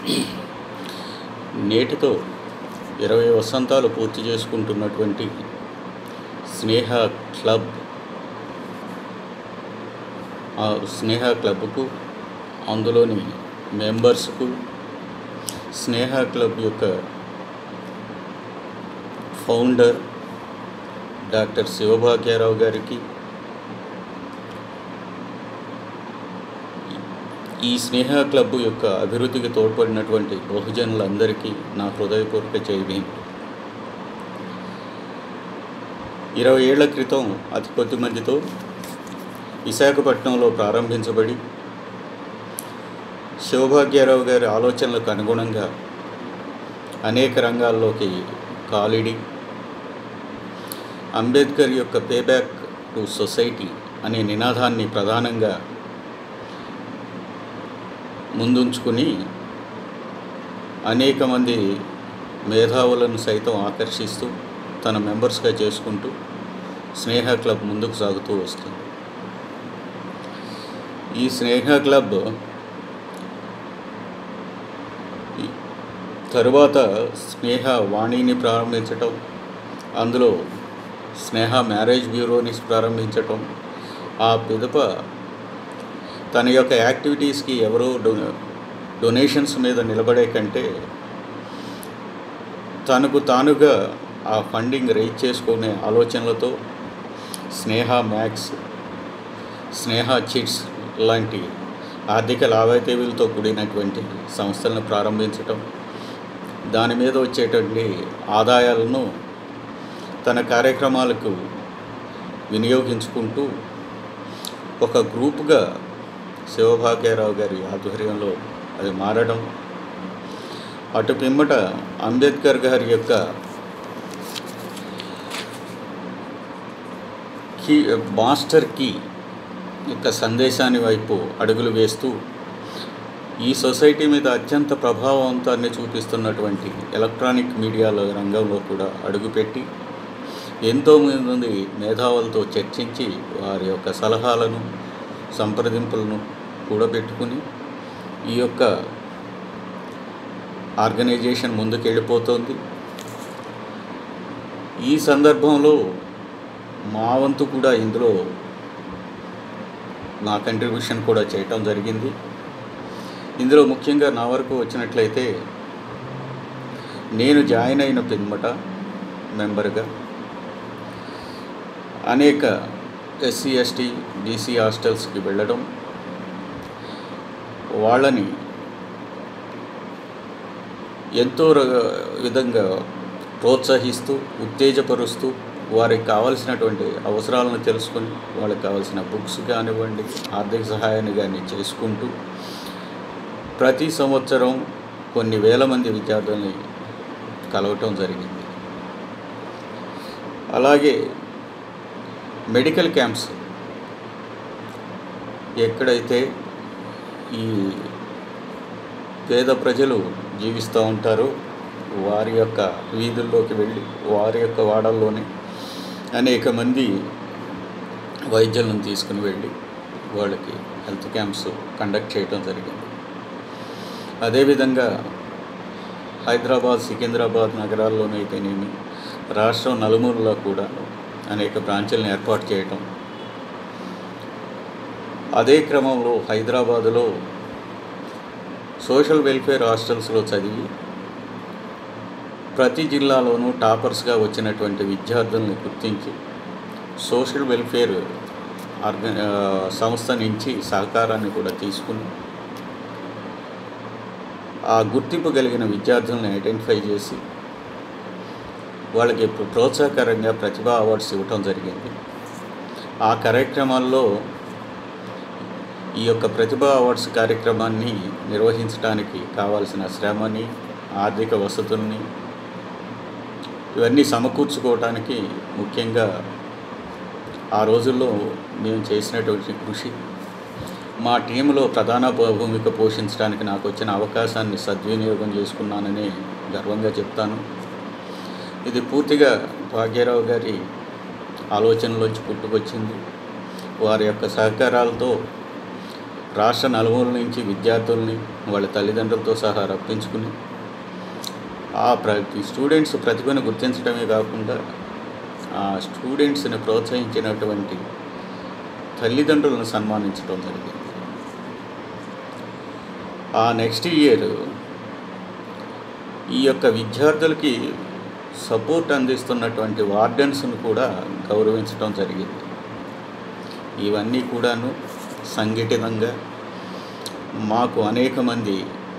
నేటితో ఇరవై వసంతాలు పూర్తి చేసుకుంటున్నటువంటి స్నేహ క్లబ్ ఆ స్నేహ క్లబ్కు అందులోని మెంబర్స్కు స్నేహ క్లబ్ యొక్క ఫౌండర్ డాక్టర్ శివభాగ్యారావు గారికి ఈ స్నేహ క్లబ్ యొక్క అభివృద్ధికి తోడ్పడినటువంటి బహుజనులందరికీ నా హృదయపూర్వక జైభీం ఇరవై ఏళ్ల క్రితం అతి కొద్ది మందితో విశాఖపట్నంలో ప్రారంభించబడి శివభాగ్యారావు గారి ఆలోచనలకు అనుగుణంగా అనేక రంగాల్లోకి కాలిడి అంబేద్కర్ యొక్క పేబ్యాక్ టు సొసైటీ అనే నినాదాన్ని ప్రధానంగా ముందుంచుకుని అనేక మంది మేధావులను సైతం ఆకర్షిస్తూ తన మెంబర్స్గా చేసుకుంటూ స్నేహ క్లబ్ ముందుకు సాగుతూ వస్తుంది ఈ స్నేహ క్లబ్ ఈ తరువాత స్నేహ వాణిని ప్రారంభించటం అందులో స్నేహ మ్యారేజ్ బ్యూరోని ప్రారంభించటం ఆ పిదప తన యొక్క యాక్టివిటీస్కి ఎవరో డొ డొనేషన్స్ మీద నిలబడే కంటే తనకు తానుగా ఆ ఫండింగ్ రైజ్ చేసుకునే ఆలోచనలతో స్నేహ మ్యాక్స్ స్నేహ చిట్స్ లాంటి ఆర్థిక లావాదేవీలతో కూడినటువంటి సంస్థలను ప్రారంభించటం దాని మీద వచ్చేటువంటి ఆదాయాలను తన కార్యక్రమాలకు వినియోగించుకుంటూ ఒక గ్రూప్గా శివభాగ్యారావు గారి ఆధ్వర్యంలో అది మారడం అటు పిమ్మట అంబేద్కర్ గారి యొక్క కీ మాస్టర్ కీ యొక్క సందేశాన్ని వైపు అడుగులు వేస్తూ ఈ సొసైటీ మీద అత్యంత ప్రభావవంతాన్ని చూపిస్తున్నటువంటి ఎలక్ట్రానిక్ మీడియాల రంగంలో కూడా అడుగుపెట్టి ఎంతోమంది మేధావులతో చర్చించి వారి యొక్క సలహాలను సంప్రదింపులను కూడబెట్టుకుని ఈ యొక్క ఆర్గనైజేషన్ ముందుకు వెళ్ళిపోతుంది ఈ సందర్భంలో మా వంతు కూడా ఇందులో నా కంట్రిబ్యూషన్ కూడా చేయటం జరిగింది ఇందులో ముఖ్యంగా నా వరకు వచ్చినట్లయితే నేను జాయిన్ అయిన పిమ్మట మెంబర్గా అనేక ఎస్సీ ఎస్టీ బీసీ హాస్టల్స్కి వెళ్ళడం వాళ్ళని ఎంతో ర- విధంగా ప్రోత్సహిస్తూ ఉత్తేజపరుస్తూ వారికి కావలసినటువంటి అవసరాలను తెలుసుకొని వాళ్ళకి కావాల్సిన బుక్స్ కానివ్వండి ఆర్థిక సహాయాన్ని కానీ చేసుకుంటూ ప్రతి సంవత్సరం కొన్ని వేల మంది విద్యార్థుల్ని కలవటం జరిగింది అలాగే మెడికల్ క్యాంప్స్ ఎక్కడైతే ఈ పేద ప్రజలు జీవిస్తూ ఉంటారో వారి యొక్క వీధుల్లోకి వెళ్ళి వారి యొక్క వాడల్లోనే అనేక మంది వైద్యులను తీసుకుని వెళ్ళి వాళ్ళకి హెల్త్ క్యాంప్స్ కండక్ట్ చేయడం జరిగింది అదేవిధంగా హైదరాబాద్ సికింద్రాబాద్ నగరాల్లోనైతేనేమి రాష్ట్రం నలుమూలలో కూడా అనేక బ్రాంచులను ఏర్పాటు చేయటం అదే క్రమంలో హైదరాబాదులో సోషల్ వెల్ఫేర్ హాస్టల్స్లో చదివి ప్రతి జిల్లాలోనూ టాపర్స్గా వచ్చినటువంటి విద్యార్థుల్ని గుర్తించి సోషల్ వెల్ఫేర్ ఆర్గ ఆ, సంస్థ నుంచి సహకారాన్ని కూడా తీసుకుని ఆ గుర్తింపు కలిగిన విద్యార్థుల్ని ఐడెంటిఫై చేసి వాళ్ళకి ప్ర- ప్రోత్సాహకరంగా ప్రతిభా అవార్డ్స్ ఇవ్వటం జరిగింది ఆ కార్యక్రమాల్లో ఈ యొక్క ప్రతిభా అవార్డ్స్ కార్యక్రమాన్ని నిర్వహించడానికి కావాల్సిన శ్రమని ఆర్థిక వసతుల్ని ఇవన్నీ సమకూర్చుకోవటానికి ముఖ్యంగా ఆ రోజుల్లో మేము చేసినటువంటి కృషి మా టీంలో ప్రధాన భూ- భూమిక పోషించడానికి నాకు వచ్చిన అవకాశాన్ని సద్వినియోగం చేసుకున్నానని గర్వంగా చెప్తాను ఇది పూర్తిగా భాగ్యరావు గారి ఆలోచనలోంచి పుట్టుకొచ్చింది వారి యొక్క సహకారాలతో రాష్ట్ర నలుమూల నుంచి విద్యార్థుల్ని వాళ్ళ తల్లిదండ్రులతో సహా రప్పించుకుని ఆ ప్రతి స్టూడెంట్స్ ప్రతిభను గుర్తించడమే కాకుండా ఆ స్టూడెంట్స్ని ప్రోత్సహించినటువంటి తల్లిదండ్రులను సన్మానించడం జరిగింది ఆ నెక్స్ట్ ఇయర్ ఈ యొక్క విద్యార్థులకి సపోర్ట్ అందిస్తున్నటువంటి వార్డెన్స్ను కూడా గౌరవించడం జరిగింది ఇవన్నీ కూడాను సంఘటితంగా మాకు అనేక మంది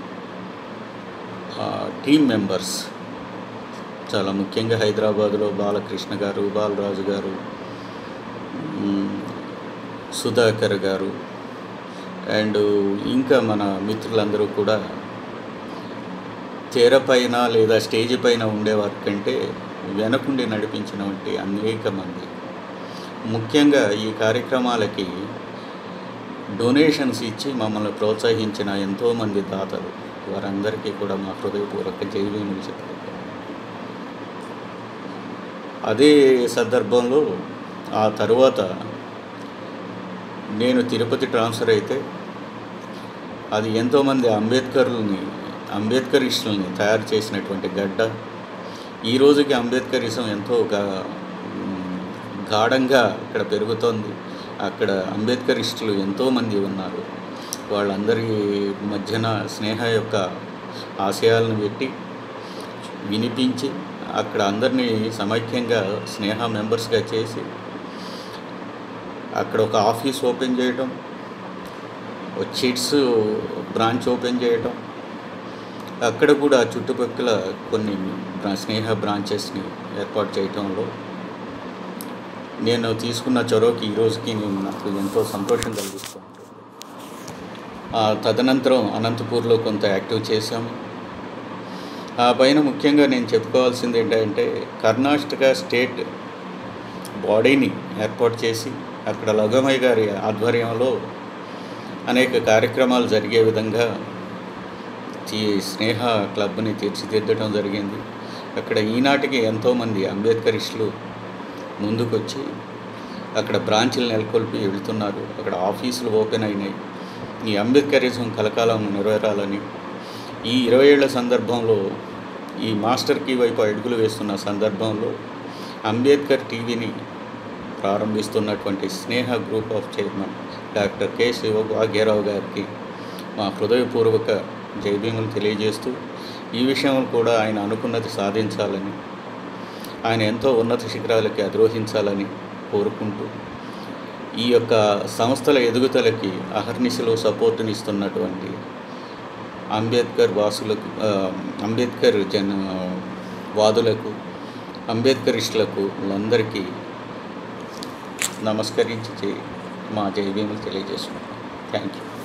టీం మెంబర్స్ చాలా ముఖ్యంగా హైదరాబాదులో బాలకృష్ణ గారు బాలరాజు గారు మ్, సుధాకర్ గారు అండ్ ఇంకా మన మిత్రులందరూ కూడా తెర పైన లేదా స్టేజ్ పైన ఉండేవారి కంటే వెనకుండి నడిపించినటువంటి అనేక మంది ముఖ్యంగా ఈ కార్యక్రమాలకి డొనేషన్స్ ఇచ్చి మమ్మల్ని ప్రోత్సహించిన ఎంతోమంది దాతలు వారందరికీ కూడా మా హృదయపూర్వక జైవీములు చెప్తారు అదే సందర్భంలో ఆ తరువాత నేను తిరుపతి ట్రాన్స్ఫర్ అయితే అది ఎంతోమంది అంబేద్కర్లని అంబేద్కరిస్టులని తయారు చేసినటువంటి గడ్డ ఈ రోజుకి అంబేద్కరిజం ఎంతో గా- మ్, గాఢంగా ఇక్కడ పెరుగుతోంది అక్కడ అంబేద్కరిస్టులు ఎంతోమంది ఉన్నారు వాళ్ళందరి మధ్యన స్నేహ యొక్క ఆశయాలను పెట్టి వినిపించి అక్కడ అందరినీ సమైక్యంగా స్నేహ మెంబర్స్గా చేసి అక్కడ ఒక ఆఫీస్ ఓపెన్ చేయడం ఒక చిట్స్ బ్రాంచ్ ఓపెన్ చేయడం అక్కడ కూడా చుట్టుపక్కల కొన్ని బ్రా- స్నేహ బ్రాంచెస్ని ఏర్పాటు చేయటంలో నేను తీసుకున్న చొరవకి ఈ రోజుకి నేను నాకు ఎంతో సంతోషం కలిగిస్తూ ఉంటుంది ఆ తదనంతరం అనంతపూర్లో కొంత యాక్టివ్ చేశాము ఆ పైన ముఖ్యంగా నేను చెప్పుకోవాల్సింది ఏంటంటే కర్ణాటక స్టేట్ బాడీని ఏర్పాటు చేసి అక్కడ లగమయ్య గారి ఆధ్వర్యంలో అనేక కార్యక్రమాలు జరిగే విధంగా ఈ స్నేహ క్లబ్ని తీర్చిదిద్దడం జరిగింది అక్కడ ఈనాటికి ఎంతోమంది అంబేద్కరిస్టులు ముందుకొచ్చి అక్కడ బ్రాంచీలు నెలకొల్పి వెళ్తున్నారు అక్కడ ఆఫీసులు ఓపెన్ అయినాయి ఈ అంబేద్కరిజం కలకాలం నెరవేరాలని ఈ ఇరవై ఏళ్ల సందర్భంలో ఈ మాస్టర్ కీ వైపు అడుగులు వేస్తున్న సందర్భంలో అంబేద్కర్ టీవీని ప్రారంభిస్తున్నటువంటి Sneha group of chairman doctor K Shiva Bhagyarao గారికి మా హృదయపూర్వక జైభీములు తెలియజేస్తూ ఈ విషయంలో కూడా ఆయన అనుకున్నది సాధించాలని ఆయన ఎంతో ఉన్నత శిఖరాలకి అధిరోహించాలని కోరుకుంటూ ఈ యొక్క సంస్థల ఎదుగుదలకి అహర్నిశలో సపోర్టునిస్తున్నటువంటి అంబేద్కర్ వాసులకు ఆ, అంబేద్కర్ జన వాదులకు అంబేద్కరిస్టులకు వీళ్ళందరికీ నమస్కరించి చే- మా జైభీములు తెలియజేసుకుంటాం థ్యాంక్ యూ